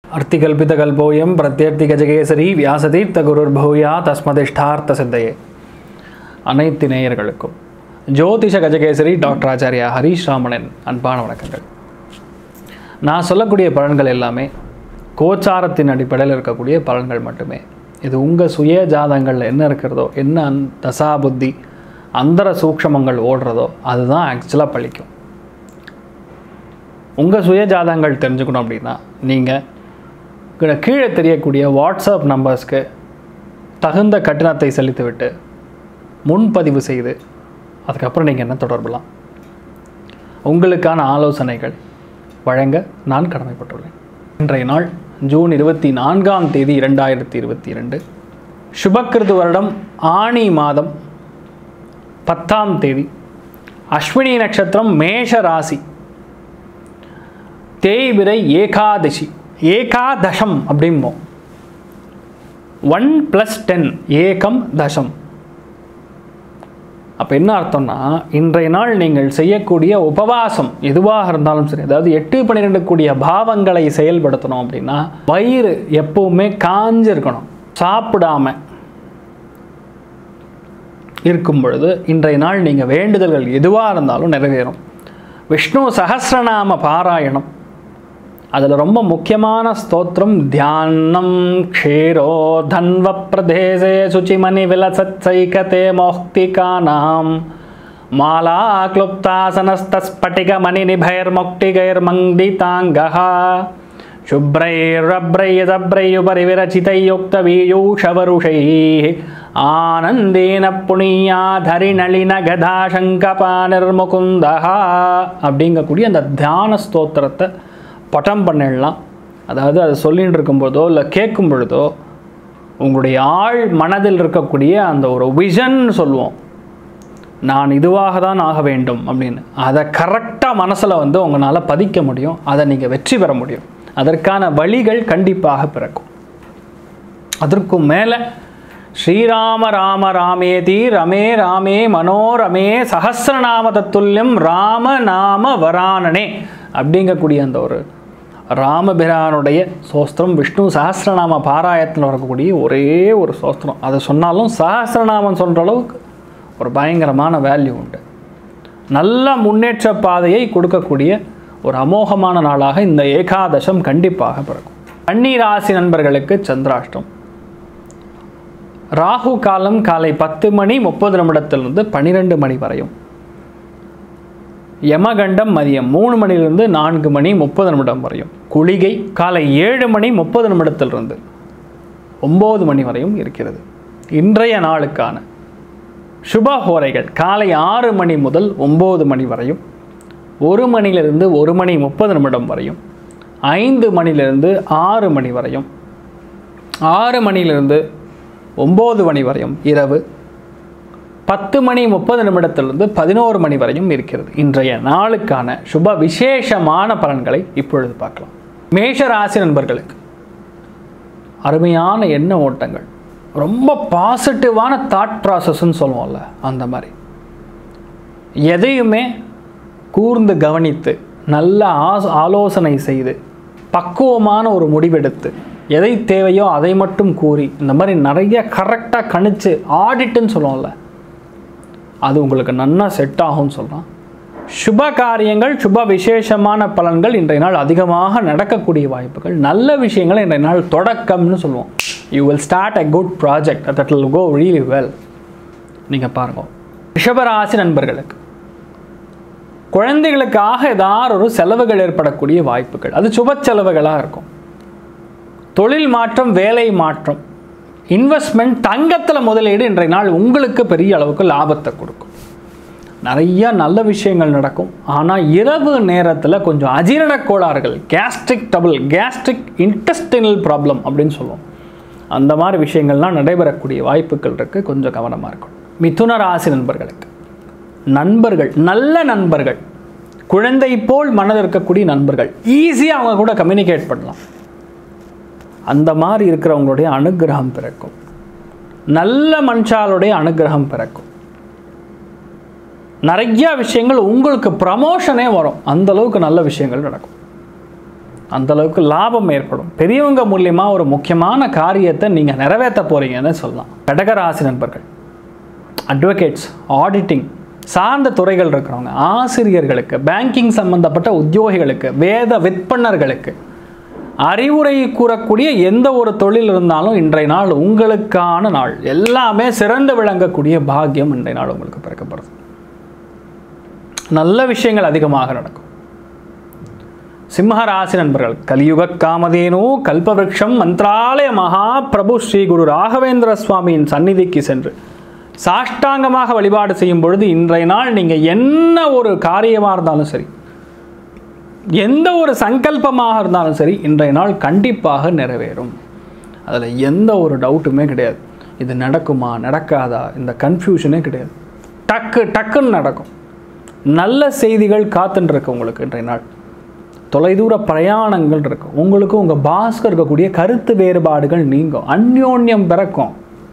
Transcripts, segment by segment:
அர்த்திகல்பிதகல்போயம் பிரத்யர்த்திகஜகேசரி வியாசதீர்த்த குருர்பூயா தஸ்மதிஷ்டார்த்த சித்தையே அனைத்து நேயர்களுக்கும் ஜோதிஷ கஜகேசரி டாக்டர் ஆச்சாரியா ஹரீஷ் ராமனின் அன்பான வணக்கங்கள் நான் சொல்லக்கூடிய பலன்கள் எல்லாமே கோச்சாரத்தின் அடிப்படையில் இருக்கக்கூடிய பலன்கள் மட்டுமே இது உங்கள் சுய ஜாதகங்களில் என்ன இருக்கிறதோ என்ன அந் தசா புத்தி அந்தர சூக்ஷமங்கள் ஓடுறதோ அதுதான் ஆக்சுவலாக பழிக்கும் உங்கள் சுய ஜாதகங்கள் தெரிஞ்சுக்கணும் அப்படின்னா நீங்கள் கீழே தெரியக்கூடிய வாட்ஸ்அப் நம்பர்ஸ்க்கு தகுந்த கட்டணத்தை செலுத்திவிட்டு முன்பதிவு செய்து அதுக்கப்புறம் நீங்கள் என்ன தொடர்பலாம் உங்களுக்கான ஆலோசனைகள் வழங்க நான் கடமைப்பட்டுள்ளேன் இன்றைய நாள் ஜூன் இருபத்தி நான்காம் தேதி இரண்டாயிரத்தி இருபத்தி இரண்டு சுபக்கிருது வருடம் ஆணி மாதம் பத்தாம் தேதி அஸ்வினி நட்சத்திரம் மேஷ ராசி தேய்பிரை ஏகாதசி ஏகாதசம் அப்படிம்போம் ஒன் ப்ளஸ் டென் ஏகம் தசம் அப்போ என்ன அர்த்தம்னா இன்றைய நாள் நீங்கள் செய்யக்கூடிய உபவாசம் எதுவாக இருந்தாலும் சரி அதாவது எட்டு பன்னிரெண்டு கூடிய பாவங்களை செயல்படுத்தணும் அப்படின்னா வயிறு எப்பவுமே காஞ்சிருக்கணும் சாப்பிடாம இருக்கும் பொழுது இன்றைய நாள் நீங்கள் வேண்டுதல்கள் எதுவாக இருந்தாலும் நிறைவேறும் விஷ்ணு சஹசிரநாம பாராயணம் அதில் ரொம்ப முக்கியமான ஸ்தோத்திரம் தியானம் க்ஷீரோ தன்வ பிரதேசே சுச்சிமணி விலசத் சைகதே மௌக்திகானாம் மாலா क्लुप्तासनस्तस्फटिक मणिनिभैर्मुक्तिगैर्मङ्डिताङ्गः शुभ्रैरभ्रैरभ्रैयुपरि विरचितैयुक्तवीयूषवरुषैः आनन्देन पुणीयाधरिणलिन கதாசங்கபானிர்முகுந்தः அப்படிங்கக்கூடிய அந்த தியான ஸ்தோத்திரத்தை பட்டம் பண்ணிடலாம் அதாவது அதை சொல்லிட்டு இருக்கும்போதோ இல்லை கேட்கும் பொழுதோ உங்களுடைய ஆள் மனதில் இருக்கக்கூடிய அந்த ஒரு விஷன் சொல்லுவோம் நான் இதுவாக தான் ஆக வேண்டும் அப்படின்னு அதை கரெக்டாக மனசில் வந்து உங்களால் பதிக்க முடியும் அதை நீங்கள் வெற்றி பெற முடியும் அதற்கான வழிகள் கண்டிப்பாக பிறக்கும் அதற்கும் மேலே ஸ்ரீராம ராம ராமேதி ரமே ராமே மனோரமே சஹசிரநாம தத்துல்யம் ராம நாம வரானனே அப்படிங்கக்கூடிய அந்த ஒரு ராமபிரானுடைய சோஸ்திரம் விஷ்ணு சஹசிரநாம பாராயத்தில் வரக்கூடிய ஒரே ஒரு சோஸ்திரம் அதை சொன்னாலும் சஹசிரநாமம் சொல்கிற அளவுக்கு ஒரு பயங்கரமான வேல்யூ உண்டு நல்ல முன்னேற்ற பாதையை கொடுக்கக்கூடிய ஒரு அமோகமான நாளாக இந்த ஏகாதசம் கண்டிப்பாக பிறக்கும் கன்னிராசி நண்பர்களுக்கு சந்திராஷ்டம் ராகு காலம் காலை பத்து மணி முப்பது நிமிடத்திலிருந்து பன்னிரெண்டு மணி வரையும் யமகண்டம் மதியம் மூணு மணிலிருந்து நான்கு மணி முப்பது நிமிடம் வரையும் குளிகை காலை ஏழு மணி முப்பது நிமிடத்திலிருந்து ஒம்பது மணி வரையும் இருக்கிறது இன்றைய நாளுக்கான சுபஹோரைகள் காலை ஆறு மணி முதல் ஒம்பது மணி வரையும் ஒரு மணிலிருந்து ஒரு மணி முப்பது நிமிடம் வரையும் ஐந்து மணிலிருந்து ஆறு மணி வரையும் ஆறு மணிலிருந்து ஒம்பது மணி வரையும் இரவு பத்து மணி முப்பது நிமிடத்திலிருந்து பதினோரு மணி வரையும் இருக்கிறது இன்றைய நாளுக்கான சுப விசேஷமான பலன்களை இப்பொழுது பார்க்கலாம் மேஷ ராசி நண்பர்களுக்கு அருமையான எண்ண ஓட்டங்கள் ரொம்ப பாசிட்டிவான தாட் ப்ராசஸ்ன்னு சொல்லுவோம்ல அந்த மாதிரி எதையுமே கூர்ந்து கவனித்து நல்ல ஆஸ் ஆலோசனை செய்து பக்குவமான ஒரு முடிவெடுத்து எதை தேவையோ அதை மட்டும் கூறி இந்த மாதிரி நிறைய கரெக்டாக கணிச்சு ஆடிட்டுன்னு சொல்லுவோம்ல அது உங்களுக்கு நன்னா செட் ஆகும்னு சொல்லலாம் சுப காரியங்கள் சுப விசேஷமான பலன்கள் இன்றைய நாள் அதிகமாக நடக்கக்கூடிய வாய்ப்புகள் நல்ல விஷயங்கள் இன்றைய நாள் தொடக்கம்னு சொல்லுவோம் you will start a good project that will go really well நீங்கள் பாருங்க ரிஷபராசி நண்பர்களுக்கு குழந்தைகளுக்காக ஏதாவது ஒரு செலவுகள் ஏற்படக்கூடிய வாய்ப்புகள் அது சுப செலவுகளாக இருக்கும் தொழில் மாற்றம் வேலை மாற்றம் இன்வெஸ்ட்மெண்ட் தங்கத்தில் முதலீடு இன்றைய நாள் உங்களுக்கு பெரிய அளவுக்கு லாபத்தை கொடுக்கும் நிறைய நல்ல விஷயங்கள் நடக்கும் ஆனால் இரவு நேரத்தில் கொஞ்சம் அஜீரண கோளாறுகள் gastric double gastric intestinal problem அப்படின்னு சொல்லுவோம் அந்த மாதிரி விஷயங்கள்லாம் நடைபெறக்கூடிய வாய்ப்புகள் இருக்குது கொஞ்சம் கவனமாக இருக்கும் மிதுன ராசி நண்பர்களுக்கு நண்பர்கள் நல்ல நண்பர்கள் குழந்தை போல் மனதில் இருக்கக்கூடிய நண்பர்கள் ஈஸியாக அவங்க கூட கம்யூனிகேட் பண்ணலாம் அந்த மாதிரி இருக்கிறவங்களுடைய அனுகிரகம் பிறக்கும் நல்ல மனுஷாலுடைய அனுகிரகம் பிறக்கும் நிறைய விஷயங்கள் உங்களுக்கு ப்ரமோஷனே வரும் அந்த அளவுக்கு நல்ல விஷயங்கள் நடக்கும் அந்த அளவுக்கு லாபம் ஏற்படும் பெரியவங்க மூலியமா ஒரு முக்கியமான காரியத்தை நீங்கள் நிறைவேற்ற போறீங்கன்னு சொல்லலாம் கடகராசி நண்பர்கள் அட்வொகேட்ஸ் ஆடிட்டிங் சார்ந்த துறைகள் இருக்கிறவங்க ஆசிரியர்களுக்கு பேங்கிங் சம்பந்தப்பட்ட உத்தியோகிகளுக்கு வேத விற்பனர்களுக்கு அறிவுரை கூறக்கூடிய எந்த ஒரு தொழில் இருந்தாலும் இன்றைய நாள் உங்களுக்கான நாள் எல்லாமே சிறந்து விளங்கக்கூடிய பாக்கியம் இன்றைய நாள் உங்களுக்கு பிறக்கப்படுது நல்ல விஷயங்கள் அதிகமாக நடக்கும் சிம்ம ராசி நண்பர்கள் கலியுக காமதேனு கல்பவருஷம் மந்த்ராலய மகா பிரபு ஸ்ரீ குரு ராகவேந்திர சுவாமியின் சந்நிதிக்கு சென்று சாஷ்டாங்கமாக வழிபாடு செய்யும் பொழுது இன்றைய நாள் நீங்கள் என்ன ஒரு காரியமாக இருந்தாலும் சரி எந்த ஒரு சங்கல்பமாக இருந்தாலும் சரி இன்றைய நாள் கண்டிப்பாக நிறைவேறும் அதில் எந்த ஒரு டவுட்டுமே கிடையாது இது நடக்குமா நடக்காதா இந்த கன்ஃபியூஷனே கிடையாது டக்கு டக்குன்னு நடக்கும் நல்ல செய்திகள் காத்துன்னு இருக்கு உங்களுக்கு இன்றைய நாள் தொலைதூர பிரயாணங்கள் இருக்கும் உங்களுக்கு உங்கள் பாஸ்க்கு இருக்கக்கூடிய கருத்து வேறுபாடுகள் நீங்கும் அந்யோன்யம் பிறக்கும்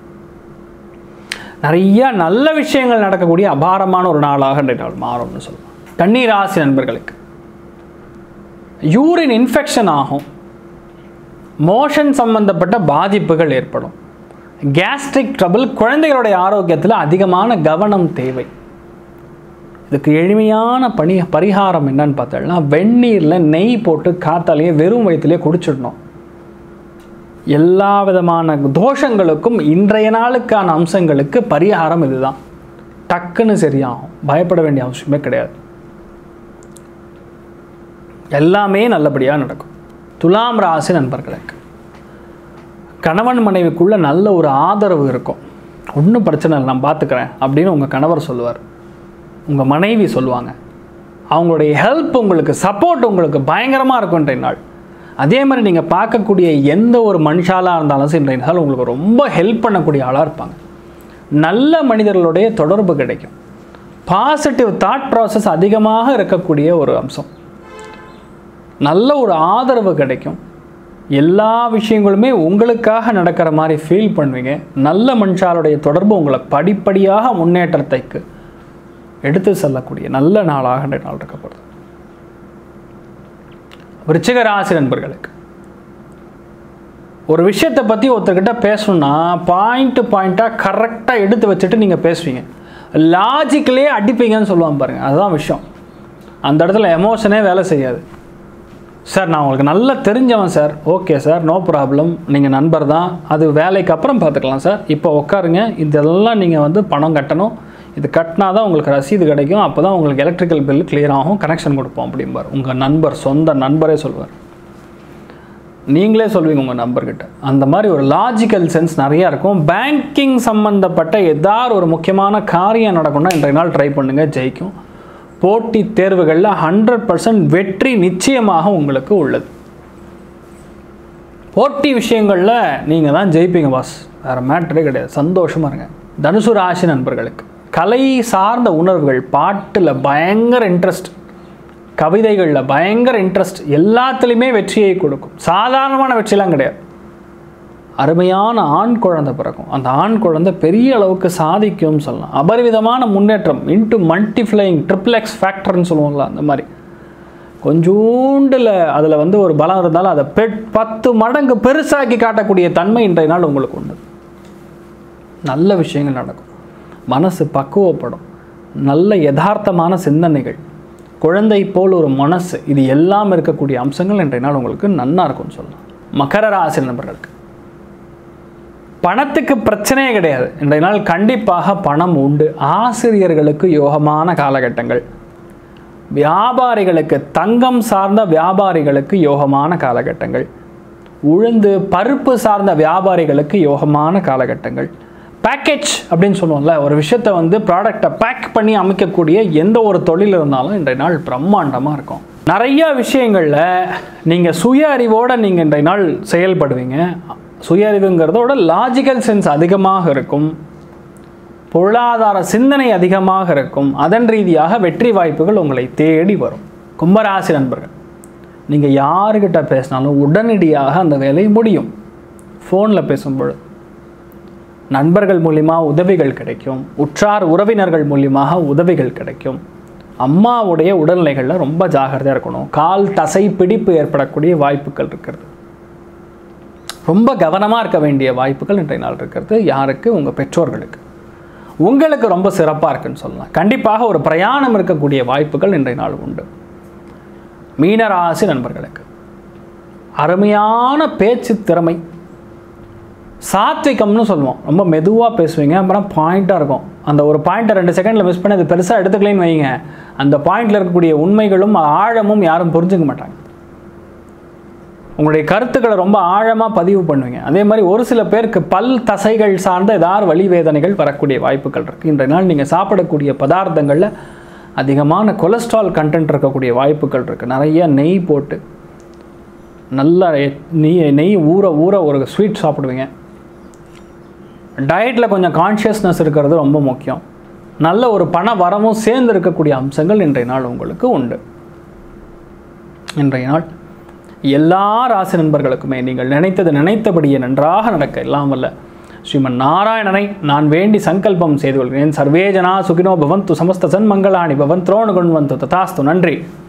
நிறைய நல்ல விஷயங்கள் நடக்கக்கூடிய அபாரமான ஒரு நாளாக இன்றைய நாள் மாறும்னு சொல்லலாம் கண்ணீர் ராசி நண்பர்களுக்கு யூரின் இன்ஃபெக்ஷன் ஆகும் மோஷன் சம்பந்தப்பட்ட பாதிப்புகள் ஏற்படும் கேஸ்ட்ரிக் ட்ரபிள் குழந்தைகளுடைய ஆரோக்கியத்தில் அதிகமான கவனம் தேவை இதுக்கு எளிமையான பணி பரிகாரம் என்னன்னு பார்த்தோம்னா வெந்நீரில் நெய் போட்டு காத்தாலேயே வெறும் வயிற்றுலேயே குடிச்சிடணும் எல்லா விதமான தோஷங்களுக்கும் இன்றைய நாளுக்கான அம்சங்களுக்கு பரிகாரம் இதுதான் டக்குன்னு சரியாகும் பயப்பட வேண்டிய அவசியமே கிடையாது எல்லாமே நல்லபடியாக நடக்கும் துலாம் ராசி நண்பர்களுக்கு கணவன் மனைவிக்குள்ள நல்ல ஒரு ஆதரவு இருக்கும் ஒன்றும் பிரச்சனை இல்லை நான் பார்த்துக்கிறேன் அப்படின்னு உங்கள் கணவர் சொல்லுவார் உங்கள் மனைவி சொல்லுவாங்க அவங்களுடைய ஹெல்ப் உங்களுக்கு சப்போர்ட் உங்களுக்கு பயங்கரமாக இருக்கும் இன்றைய நாள் அதே மாதிரி நீங்கள் பார்க்கக்கூடிய எந்த ஒரு மனுஷாலாக இருந்தாலும் சரி இன்றைய நாள் உங்களுக்கு ரொம்ப ஹெல்ப் பண்ணக்கூடிய ஆளாக இருப்பாங்க நல்ல மனிதர்களுடைய தொடர்பு கிடைக்கும் பாசிட்டிவ் தாட் ப்ராசஸ் அதிகமாக இருக்கக்கூடிய ஒரு அம்சம் நல்ல ஒரு ஆதரவு கிடைக்கும் எல்லா விஷயங்களுமே உங்களுக்காக நடக்கிற மாதிரி ஃபீல் பண்ணுவீங்க நல்ல மனுஷாலுடைய தொடர்பு உங்களை படிப்படியாக முன்னேற்றத்தைக்கு எடுத்து செல்லக்கூடிய நல்ல நாளாக இன்றைய நாள் இருக்கப்படுது விருச்சிக ராசி நண்பர்களுக்கு ஒரு விஷயத்தை பற்றி ஒருத்தர்கிட்ட பேசணும்னா பாயிண்ட் பாயிண்ட்டாக கரெக்டாக எடுத்து வச்சுட்டு நீங்கள் பேசுவீங்க லாஜிக்கலே அடிப்பீங்கன்னு சொல்லுவாங்க பாருங்கள் அதுதான் விஷயம் அந்த இடத்துல எமோஷனே வேலை செய்யாது சார் நான் உங்களுக்கு நல்லா தெரிஞ்சவன் sir okay sir no problem நீங்கள் நண்பர் தான் அது வேலைக்கு அப்புறம் பார்த்துக்கலாம் சார் இப்போ உட்காருங்க இதெல்லாம் நீங்கள் வந்து பணம் கட்டணும் இது கட்டினா தான் உங்களுக்கு ரசீது கிடைக்கும் அப்போ தான் உங்களுக்கு எலக்ட்ரிக்கல் பில் கிளியர் ஆகும் கனெக்ஷன் கொடுப்போம் அப்படிம்பார் உங்கள் நண்பர் சொந்த நண்பரே சொல்வார் நீங்களே சொல்வீங்க உங்கள் நம்பர்கிட்ட அந்த மாதிரி ஒரு லாஜிக்கல் சென்ஸ் நிறையா இருக்கும் பேங்கிங் சம்மந்தப்பட்ட ஏதாவது ஒரு முக்கியமான காரியம் நடக்கும்னா இன்றைய நாள் ட்ரை பண்ணுங்கள் ஜெயிக்கும் போட்டி தேர்வுகளில் ஹண்ட்ரட் பர்சன்ட் வெற்றி நிச்சயமாக உங்களுக்கு உள்ளது போட்டி விஷயங்களில் நீங்கள் தான் ஜெயிப்பீங்க பாஸ் வேறு மேட்டரே கிடையாது சந்தோஷமாக இருங்க தனுசு ராசி நண்பர்களுக்கு கலை சார்ந்த உணர்வுகள் பாட்டில் பயங்கர இன்ட்ரெஸ்ட் கவிதைகளில் பயங்கர இன்ட்ரெஸ்ட் எல்லாத்துலேயுமே வெற்றியை கொடுக்கும் சாதாரணமான வெற்றிலாம் கிடையாது அருமையான ஆண் குழந்தை பிறக்கும் அந்த ஆண் குழந்தை பெரிய அளவுக்கு சாதிக்கும்னு சொல்லலாம் அபரிவிதமான முன்னேற்றம் இன்ட்டு மல்டிஃப்ளைங் ட்ரிப்ளெக்ஸ் ஃபேக்டர்னு சொல்லுவாங்களா அந்த மாதிரி கொஞ்சோண்டில் அதில் வந்து ஒரு பலம் இருந்தாலும் அதை பெ பத்து மடங்கு பெருசாக்கி காட்டக்கூடிய தன்மை இன்றைய நாள் உங்களுக்கு உண்டு நல்ல விஷயங்கள் நடக்கும் மனசு பக்குவப்படும் நல்ல யதார்த்தமான சிந்தனைகள் குழந்தை போல் ஒரு மனசு இது எல்லாம் இருக்கக்கூடிய அம்சங்கள் இன்றைய நாள் உங்களுக்கு நன்னா இருக்கும்னு சொல்லலாம் மகர ராசி நண்பர்களுக்கு பணத்துக்கு பிரச்சனையே கிடையாது இன்றைய நாள் கண்டிப்பாக பணம் உண்டு ஆசிரியர்களுக்கு யோகமான காலகட்டங்கள் வியாபாரிகளுக்கு தங்கம் சார்ந்த வியாபாரிகளுக்கு யோகமான காலகட்டங்கள் உளுந்து பருப்பு சார்ந்த வியாபாரிகளுக்கு யோகமான காலகட்டங்கள் பேக்கேஜ் அப்படின்னு சொல்லுவோம்ல ஒரு விஷயத்தை வந்து ப்ராடக்டை பேக் பண்ணி அமைக்கக்கூடிய எந்த ஒரு தொழில் இருந்தாலும் இன்றைய நாள் பிரம்மாண்டமாக இருக்கும் நிறைய விஷயங்களில் நீங்கள் சுய அறிவோடு நீங்கள் இன்றைய நாள் செயல்படுவீங்க சுய அறிவுங்கிறதோட லாஜிக்கல் சென்ஸ் அதிகமாக இருக்கும் பொருளாதார சிந்தனை அதிகமாக இருக்கும் அதன் ரீதியாக வெற்றி வாய்ப்புகள் உங்களை தேடி வரும் கும்பராசி நண்பர்கள் நீங்கள் யாருக்கிட்ட பேசினாலும் உடனடியாக அந்த வேலை முடியும் ஃபோனில் பேசும்பொழுது நண்பர்கள் மூலிமா உதவிகள் கிடைக்கும் உற்றார் உறவினர்கள் மூலியமாக உதவிகள் கிடைக்கும் அம்மாவுடைய உடல்நிலைகளில் ரொம்ப ஜாகிரதையாக இருக்கணும் கால் தசை பிடிப்பு ஏற்படக்கூடிய வாய்ப்புகள் இருக்கிறது ரொம்ப கவனமாக இருக்க வேண்டிய வாய்ப்புகள் இன்றைய நாள் இருக்கிறது யாருக்கு உங்கள் பெற்றோர்களுக்கு உங்களுக்கு ரொம்ப சிறப்பாக இருக்குன்னு சொல்லலாம் கண்டிப்பாக ஒரு பிரயாணம் இருக்கக்கூடிய வாய்ப்புகள் இன்றைய நாள் உண்டு மீனராசி நண்பர்களுக்கு அருமையான பேச்சு திறமை சாத்விகம்னு சொல்லுவோம் ரொம்ப மெதுவாக பேசுவீங்க அப்புறம் பாயிண்ட்டாக இருக்கும் அந்த ஒரு பாயிண்ட்டை ரெண்டு செகண்டில் மிஸ் பண்ணி அது பெருசாக எடுத்துக்கலைன்னு வைங்க அந்த பாயிண்டில் இருக்கக்கூடிய உண்மைகளும் ஆழமும் யாரும் புரிஞ்சுக்க மாட்டாங்க உங்களுடைய கருத்துக்களை ரொம்ப ஆழமாக பதிவு பண்ணுவீங்க அதே மாதிரி ஒரு சில பேருக்கு பல் தசைகள் சார்ந்த ஏதாவது வலி வேதனைகள் வரக்கூடிய வாய்ப்புகள் இருக்குது இன்றைய நாள் நீங்கள் சாப்பிடக்கூடிய பதார்த்தங்களில் அதிகமான கொலஸ்ட்ரால் கண்டென்ட் இருக்கக்கூடிய வாய்ப்புகள் இருக்குது நிறைய நெய் போட்டு நல்ல நெய் நெய் ஊற ஊற ஒரு ஸ்வீட் சாப்பிடுவீங்க டயட்டில் கொஞ்சம் கான்ஷியஸ்னஸ் இருக்கிறது ரொம்ப முக்கியம் நல்ல ஒரு பண வரமும் சேர்ந்து இருக்கக்கூடிய அம்சங்கள் இன்றைய நாள் உங்களுக்கு உண்டு இன்றைய நாள் எல்லா ராசி நண்பர்களுக்குமே நீங்கள் நினைத்தது நினைத்தபடியே நன்றாக நடக்க எல்லாம் வல்ல ஸ்ரீமன் நாராயணனை நான் வேண்டி சங்கல்பம் செய்து கொள்கிறேன் சர்வே ஜனா சுகினோ பவந்து சமஸ்த சன்மங்களாணி பவன் திரோணு கொண்டு வந்து ததாஸ்து நன்றி